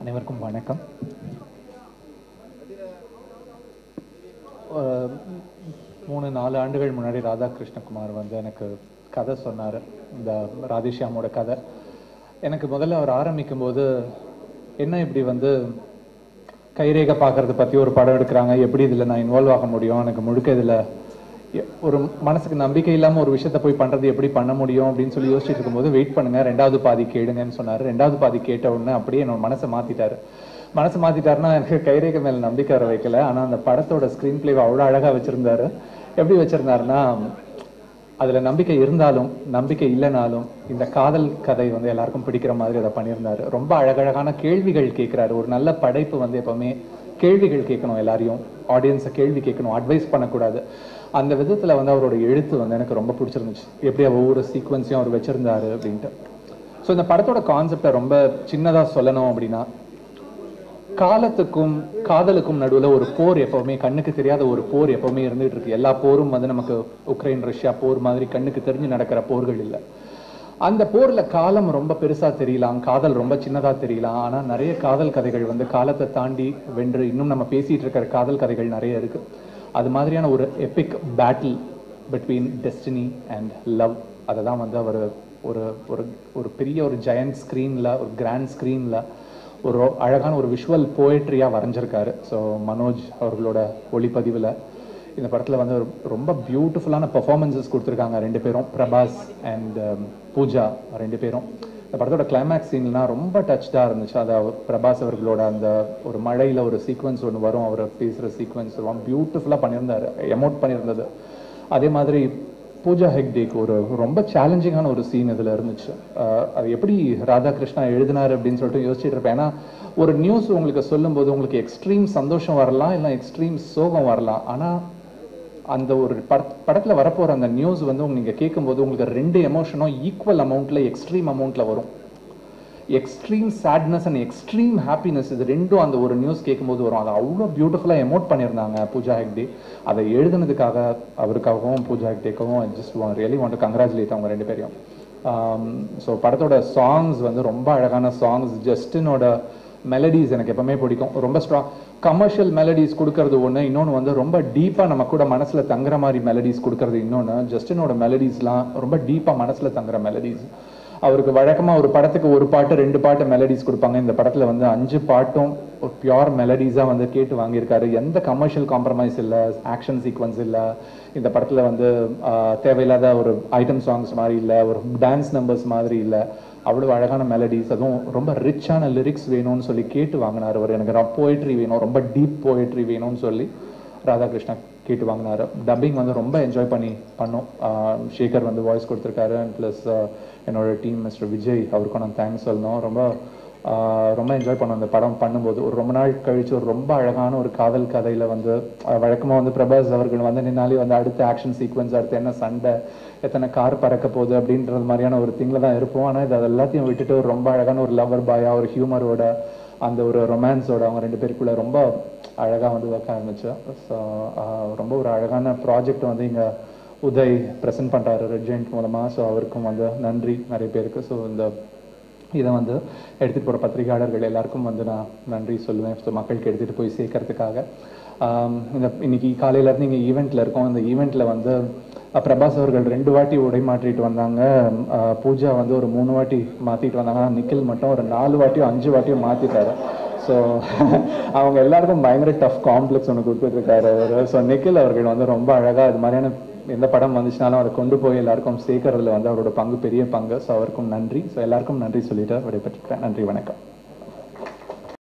அனைவருக்கும் வணக்கம் அஹ் மூணு நாலு ஆண்டுகள் முன்னாடி ராதாகிருஷ்ணகுமார் வந்து எனக்கு கதை சொன்னார் இந்த ராதேஷியாமோட கதை எனக்கு முதல்ல அவர் ஆரம்பிக்கும் போது என்ன இப்படி வந்து கைரேகை பார்க்கறத பற்றி ஒரு படம் எடுக்கிறாங்க எப்படி இதில் நான் இன்வால்வ் ஆக முடியும் எனக்கு முழுக்க இதில் ஒரு மனசுக்கு நம்பிக்கை இல்லாமல் ஒரு விஷயத்த போய் பண்ணுறது எப்படி பண்ண முடியும் அப்படின்னு சொல்லி யோசிச்சுட்டு இருக்கும்போது வெயிட் பண்ணுங்க ரெண்டாவது பாதி கேளுங்கன்னு சொன்னார் ரெண்டாவது பாதி கேட்ட உடனே அப்படியே என்னோட மனசை மாற்றிட்டாரு மனசு மாற்றிட்டாருன்னா எனக்கு கைரேகை மேலே நம்பிக்கை வர வைக்கல ஆனால் அந்த படத்தோட ஸ்க்ரீன் பிளேவை அவ்வளோ அழகாக வச்சுருந்தாரு எப்படி வச்சுருந்தாருன்னா அதில் நம்பிக்கை இருந்தாலும் நம்பிக்கை இல்லைனாலும் இந்த காதல் கதை வந்து எல்லாருக்கும் பிடிக்கிற மாதிரி அதை பண்ணியிருந்தாரு ரொம்ப அழகழகான கேள்விகள் கேட்குறாரு ஒரு நல்ல படைப்பு வந்து எப்பவுமே கேள்விகள் கேட்கணும் எல்லாரையும் ஆடியன்ஸை கேள்வி கேட்கணும் அட்வைஸ் பண்ணக்கூடாது அந்த விதத்தில் வந்து அவரோட எழுத்து வந்து எனக்கு ரொம்ப பிடிச்சிருந்துச்சு எப்படி ஒவ்வொரு சீக்வன்ஸையும் அவர் வச்சிருந்தாரு அப்படின்ட்டு ஸோ இந்த படத்தோட கான்செப்டை ரொம்ப சின்னதாக சொல்லணும் அப்படின்னா காலத்துக்கும் காதலுக்கும் நடுவில் ஒரு போர் எப்பவுமே கண்ணுக்கு தெரியாத ஒரு போர் எப்பவுமே இருந்துட்டு இருக்கு எல்லா போரும் வந்து நமக்கு உக்ரைன் ரஷ்யா போர் மாதிரி கண்ணுக்கு தெரிஞ்சு நடக்கிற போர்கள் இல்லை அந்த போர்ல காலம் ரொம்ப பெருசா தெரியலாம் காதல் ரொம்ப சின்னதா தெரியலாம் ஆனா நிறைய காதல் கதைகள் வந்து காலத்தை தாண்டி வென்று இன்னும் நம்ம பேசிட்டு இருக்கிற காதல் கதைகள் நிறைய இருக்கு அது மாதிரியான ஒரு epic battle between destiny and love அதை தான் வந்து அவர் ஒரு ஒரு ஒரு பெரிய ஒரு ஜெயண்ட் ஸ்க்ரீனில் ஒரு கிராண்ட் ஸ்க்ரீனில் ஒரு அழகான ஒரு விஷுவல் போயட்ரியாக வரைஞ்சிருக்காரு ஸோ மனோஜ் அவர்களோட ஒளிப்பதிவில் இந்த படத்தில் வந்து ரொம்ப பியூட்டிஃபுல்லான பெர்ஃபார்மன்ஸஸ் கொடுத்துருக்காங்க ரெண்டு பேரும் பிரபாஸ் அண்ட் பூஜா ரெண்டு பேரும் இந்த படத்தோட கிளைமேக்ஸ் சீன்லாம் ரொம்ப டச்டாக இருந்துச்சு அது அவர் பிரபாஸ் அவர்களோட அந்த ஒரு மழையில் ஒரு சீக்வன்ஸ் ஒன்று வரும் அவர் பேசுகிற சீக்வன்ஸ் ரொம்ப பியூட்டிஃபுல்லாக பண்ணியிருந்தாரு எமோட் பண்ணியிருந்தது அதே மாதிரி பூஜா ஹெக்டேக்கு ஒரு ரொம்ப சேலஞ்சிங்கான ஒரு சீன் இதில் இருந்துச்சு அஹ் அது எப்படி ராதாகிருஷ்ணா எழுதினார் அப்படின்னு சொல்லிட்டு யோசிச்சுட்டு இருப்பேன் ஏன்னா ஒரு நியூஸ் உங்களுக்கு சொல்லும்போது உங்களுக்கு எக்ஸ்ட்ரீம் சந்தோஷம் வரலாம் இல்லை எக்ஸ்ட்ரீம் சோகம் வரலாம் ஆனால் அந்த ஒரு பட படத்தில் வரப்போகிற அந்த நியூஸ் வந்து உங்க நீங்கள் கேட்கும்போது உங்களுக்கு ரெண்டு எமோஷனும் ஈக்குவல் அமௌண்ட்டில் எக்ஸ்ட்ரீம் அமௌண்ட்டில் வரும் extreme sadness and extreme happiness இது ரெண்டும் அந்த ஒரு நியூஸ் கேட்கும்போது வரும் அதை அவ்வளோ பியூட்டிஃபுல்லாக எமோட் பண்ணியிருந்தாங்க பூஜா ஹெக்டே அதை எழுதுனதுக்காக அவருக்காகவும் பூஜா ஹெக்டேக்காகவும் ஜஸ்ட் ரியலி வாண்ட் கங்க்ராச்சுலேட் அவங்க ரெண்டு பேரையும் ஸோ படத்தோட சாங்ஸ் வந்து ரொம்ப அழகான சாங்ஸ் ஜஸ்டினோட மெலடிஸ் எனக்கு எப்பவுமே பிடிக்கும் ரொம்ப ஸ்ட்ராங் கமர்ஷியல் மெலடிஸ் கொடுக்கறது ஒன்று இன்னொன்று வந்து ரொம்ப டீப்பாக நம்ம கூட மனசில் தங்குற மாதிரி மெலடிஸ் கொடுக்கறது இன்னொன்று ஜஸ்டினோட மெலடிஸ்லாம் ரொம்ப டீப்பாக மனசில் தங்குற மெலடிஸ் அவருக்கு வழக்கமாக ஒரு படத்துக்கு ஒரு பாட்டு ரெண்டு பாட்டு மெலடிஸ் கொடுப்பாங்க இந்த படத்தில் வந்து அஞ்சு பாட்டும் ஒரு பியோர் மெலடிஸாக வந்து கேட்டு வாங்கியிருக்காரு எந்த கமர்ஷியல் காம்ப்ரமைஸ் இல்லை ஆக்ஷன் சீக்வன்ஸ் இல்லை இந்த படத்தில் வந்து ஆஹ், தேவையில்லாத ஒரு ஐட்டம் சாங்ஸ் மாதிரி இல்லை ஒரு டான்ஸ் நம்பர்ஸ் மாதிரி இல்லை அவ்வளோ அழகான மெலடிஸ் அதுவும் ரொம்ப ரிச்சான லிரிக்ஸ் வேணும்னு சொல்லி கேட்டு வாங்கினார் அவர் எனக்கு போயிட்ரி வேணும் ரொம்ப டீப் போயிட்ரி வேணும்னு சொல்லி ராதாகிருஷ்ணா கேட்டு வாங்கினாரு டப்பிங் வந்து ரொம்ப என்ஜாய் பண்ணி பண்ணோம் ஆஹ் சேகர் வந்து வாய்ஸ் கொடுத்துருக்காரு அண்ட் ப்ளஸ் என்னோட டீம் மிஸ்டர் விஜய் அவருக்கும் நான் தேங்க்ஸ் சொல்லணும் ரொம்ப ஆஹ் ரொம்ப என்ஜாய் பண்ணோம் அந்த படம் பண்ணும்போது ஒரு ரொம்ப நாள் கழிச்சு ஒரு ரொம்ப அழகான ஒரு காதல் கதையில வந்து ஆஹ் வழக்கமா வந்து பிரபாஸ் அவர்கள் வந்து நின்னாலே வந்து அடுத்த ஆக்ஷன் சீக்வன்ஸ் அடுத்து என்ன சண்டை எத்தனை கார் பறக்க போகுது அப்படின்றது மாதிரியான ஒரு திங்கில் தான் இருப்போம் ஆனால் இது அது எல்லாத்தையும் விட்டுட்டு ஒரு ரொம்ப அழகான ஒரு லவர் பாயா ஒரு ஹியூமரோட அந்த ஒரு ரொமான்ஸோட அவங்க ரெண்டு பேருக்குள்ள ரொம்ப அழகாக வந்து ஒர்க் ஆரம்பிச்சு ஸோ ரொம்ப ஒரு அழகான ப்ராஜெக்ட் வந்து இங்கே உதய் ப்ரெசென்ட் பண்ணுறாரு ரெட்ஜெண்ட் மூலமாக ஸோ அவருக்கும் வந்து நன்றி நிறைய பேருக்கு ஸோ இந்த இதை வந்து எடுத்துகிட்டு போகிற பத்திரிகையாளர்கள் எல்லாருக்கும் வந்து நான் நன்றி சொல்லுவேன் ஸோ மக்களுக்கு எடுத்துகிட்டு போய் சேர்க்கறதுக்காக ஆம், இந்த இன்னைக்கு காலையிலேருந்து இங்கே ஈவெண்ட்டில் இருக்கோம் இந்த ஈவெண்ட்டில் வந்து அஹ், பிரபாஸ் அவர்கள் ரெண்டு வாட்டி உடை மாற்றிட்டு வந்தாங்க அஹ், பூஜா வந்து ஒரு மூணு வாட்டி மாற்றிட்டு வந்தாங்க ஆனா நிக்கில் மட்டும் ஒரு நாலு வாட்டியும் அஞ்சு வாட்டியும் மாற்றிட்டாரு ஸோ அவங்க எல்லாருக்கும் பயங்கர டஃப் காம்ப்ளெக்ஸ் ஒன்று கொடுத்துட்ருக்காரு அவர் ஸோ நிக்கில் அவர்கள் வந்து ரொம்ப அழகாக இது மாதிரியான எந்த படம் வந்துச்சுனாலும் அதை கொண்டு போய் எல்லாருக்கும் சேர்க்கறதுல வந்து அவரோட பங்கு பெரிய பங்கு ஸோ அவருக்கும் நன்றி ஸோ எல்லாருக்கும் நன்றி சொல்லிட்டு விடைபெற்றுக்கிறேன் நன்றி வணக்கம்